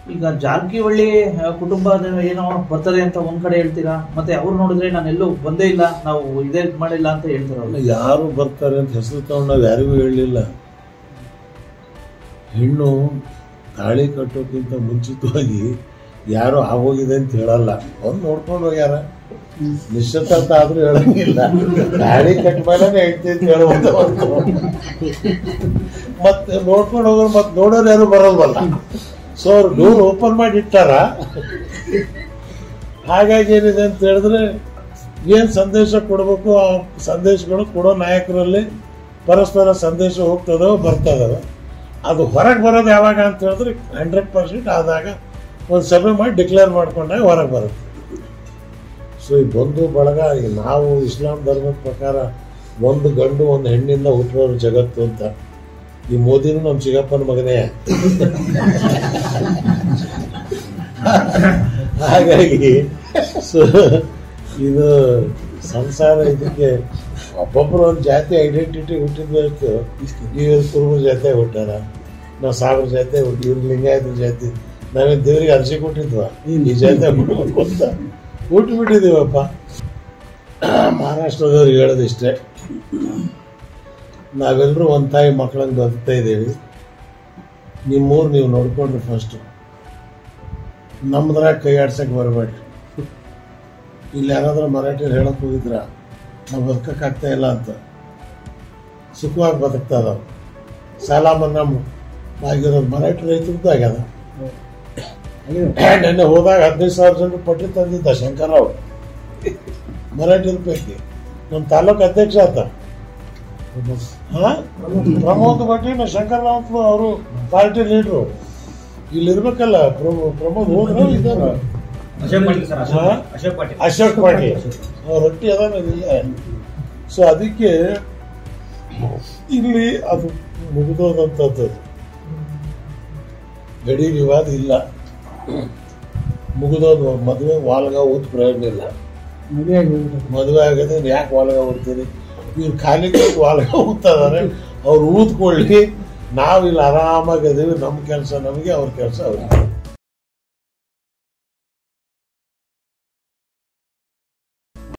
ಈಗ ಜಾರಕಿಹೊಳಿ ಆ, ಕುಟುಂಬದ ಏನೋ ಬರ್ತಾರೆ ಅಂತ ಒಂದ್ ಕಡೆ ಹೇಳ್ತೀರಾ ಮತ್ತೆ ಅವ್ರು ನೋಡಿದ್ರೆ ನಾನು ಎಲ್ಲೂ ಬಂದೇ ಇಲ್ಲ ನಾವು ಇದೇ ಇದ್ ಮಾಡಿಲ್ಲ ಅಂತ ಹೇಳ್ತಾರಲ್ಲ ಯಾರು ಬರ್ತಾರೆ ಅಂತ ಹೆಸರು ತಗೊಂಡು ನಾವು ಯಾರಿಗೂ ಹೇಳಲಿಲ್ಲ ಹೆಣ್ಣು ತಾಳಿ ಕಟ್ಟೋಕ್ಕಿಂತ ಮುಂಚಿತವಾಗಿ ಯಾರು ಆಗೋಗಿದೆ ಅಂತ ಹೇಳಲ್ಲ ಅವ್ರು ನೋಡ್ಕೊಂಡು ಹೋಗ್ಯಾರ ನಿಶ್ಚಿತಾರ್ಥ ಆದ್ರೂ ಹೇಳಂಗಿಲ್ಲ ತಾಳಿ ಕಟ್ಟ ಮೇಲೆ ಹೇಳ್ತಿ ಅಂತ ಹೇಳುವಂತ ಮತ್ತೆ ನೋಡ್ಕೊಂಡು ಹೋಗೋರು ಮತ್ತೆ ನೋಡೋರು ಯಾರು ಬರಲ್ವಲ್ಲ ಸೊ ಅವ್ರು ಡೋರ್ ಓಪನ್ ಮಾಡಿ ಇಟ್ಟಾರ ಹಾಗಾಗಿ ಏನಿದೆ ಅಂತ ಹೇಳಿದ್ರೆ ಏನು ಸಂದೇಶ ಕೊಡಬೇಕು ಆ ಸಂದೇಶಗಳು ಕೊಡೋ ನಾಯಕರಲ್ಲಿ ಪರಸ್ಪರ ಸಂದೇಶ ಹೋಗ್ತದೋ ಬರ್ತದೋ ಅದು ಹೊರಗೆ ಬರೋದು ಯಾವಾಗ ಅಂತ ಹೇಳಿದ್ರೆ ಹಂಡ್ರೆಡ್ ಪರ್ಸೆಂಟ್ ಆದಾಗ ಒಂದು ಸಭೆ ಮಾಡಿ ಡಿಕ್ಲೇರ್ ಮಾಡ್ಕೊಂಡಾಗ ಹೊರಗೆ ಬರುತ್ತೆ ಸೊ ಈ ಬಂಧು ಬಳಗ ಈಗ ನಾವು ಇಸ್ಲಾಂ ಧರ್ಮದ ಪ್ರಕಾರ ಒಂದು ಗಂಡು ಒಂದು ಹೆಣ್ಣಿಂದ ಹುಟ್ಟಿರೋರು ಜಗತ್ತು ಅಂತ ಈ ಮೋದಿನೂ ನಮ್ಮ ಚಿಕ್ಕಪ್ಪನ ಮಗನೇ ಹಾಗಾಗಿ ಸೊ ಇದು ಸಂಸಾರ ಇದಕ್ಕೆ ಒಬ್ಬೊಬ್ಬರು ಒಂದು ಜಾತಿ ಐಡೆಂಟಿಟಿ ಹುಟ್ಟಿದ್ಬೇಕು ಇವ್ರು ಕುರುಬರ ಜಾತಿ ಹುಟ್ಟಾರ ನಾವು ಸಾವಿರ ಜಾತಿ ಹುಟ್ಟಿ ಇವ್ರು ಲಿಂಗಾಯತ ಜಾತಿ ನಾವೇನು ದೇವರಿಗೆ ಅರ್ಜಿ ಕೊಟ್ಟಿದ್ವ ಈ ಜಾತಿ ಹುಟ್ಟಬೇಕು ಅಂತ ಹುಟ್ಟುಬಿಟ್ಟಿದ್ದೀವಪ್ಪ ಮಹಾರಾಷ್ಟ್ರದವ್ರಿಗೆ ಹೇಳೋದಿಷ್ಟೇ ನಾವೆಲ್ಲರೂ ಒಂದು ತಾಯಿ ಮಕ್ಕಳಂಗೆ ಬದುಕ್ತಾ ಇದ್ದೀವಿ ನಿಮ್ಮೂರು ನೀವು ನೋಡ್ಕೊಂಡ್ರಿ ಫಸ್ಟು ನಮ್ದ್ರಾಗ ಕೈ ಆಡ್ಸಕ್ಕೆ ಬರಬೇಡ್ರಿ ಇಲ್ಲಿ ಯಾರಾದ್ರೂ ಮರಾಠಿಯರು ಹೇಳಕ್ ಹೋಗಿದ್ರ ನಾವು ಬದುಕಕ್ಕಾಗ್ತಾ ಇಲ್ಲ ಅಂತ ಸುಖವಾಗಿ ಬದುಕ್ತಾ ಇದಾವೆ ಸಾಲ ಮನ್ನಾ ಆಗಿರೋದು ಮರಾಠಿ ರೈತರದ್ದು ಆಗ್ಯದ ನೆನ್ನೆ ಹೋದಾಗ ಹದಿನೈದು ಸಾವಿರ ಜನ ಪಟ್ಟಿ ತಂದಿದ್ದ ಶಂಕರ್ರಾವ್ ಮರಾಠಿ ಪೈಕಿ ನಮ್ಮ ತಾಲೂಕು ಅಧ್ಯಕ್ಷ ಆತ ಹಾ ಪ್ರಮೋದ್ ಭಟ್ಟಿ ಶಂಕರ್ರಾವ್ ಅವರು ಪಾರ್ಟಿ ಲೀಡ್ರು ಇಲ್ಲಿ ಇರ್ಬೇಕಲ್ಲ ಪ್ರಮೋ- ಪ್ರಮೋದ್ ಹೋದ್ರು ಇದ್ದಾರ ಅಶೋಕ್ ಪಾಟೀಲ್ ಸರ್ ಹಾ? ಅಶೋಕ್ ಪಾಟೀಲ್ ಅಶೋಕ್ ಪಾಟೀಲ್ ಅವ್ರ ರೊಟ್ಟಿ ಅದಾನ ಇಲ್ಲ ಸೊ ಅದಕ್ಕೆ ಇಲ್ಲಿ ಅದು ಮುಗಿದೋದಂಥದ್ದು ಗಡಿ ವಿವಾದ ಇಲ್ಲ ಮುಗಿದೋದು ಮದುವೆ ವಾಲ್ಗ ಊದ್ ಪ್ರಯೋಜನ ಇಲ್ಲ ಮದುವೆ ಆಗದೆ ಯಾಕೆ ವಾಲ್ಗ ಊದ್ತೀರಿ ಇವ್ರು ಖಾಲಿ ಕೂತ್ ವಾಲ್ಗ ಊದ್ತದಾರೆ ಅವ್ರು ಊದ್ಕೊಳ್ಳಿ ನಾವು ಇಲ್ಲಿ ಆರಾಮಾಗಿ ಅದೀವಿ ನಮ್ಮ ಕೆಲಸ ನಮಗೆ ಅವ್ರ ಕೆಲಸ ಅವ್ರಿಗೆ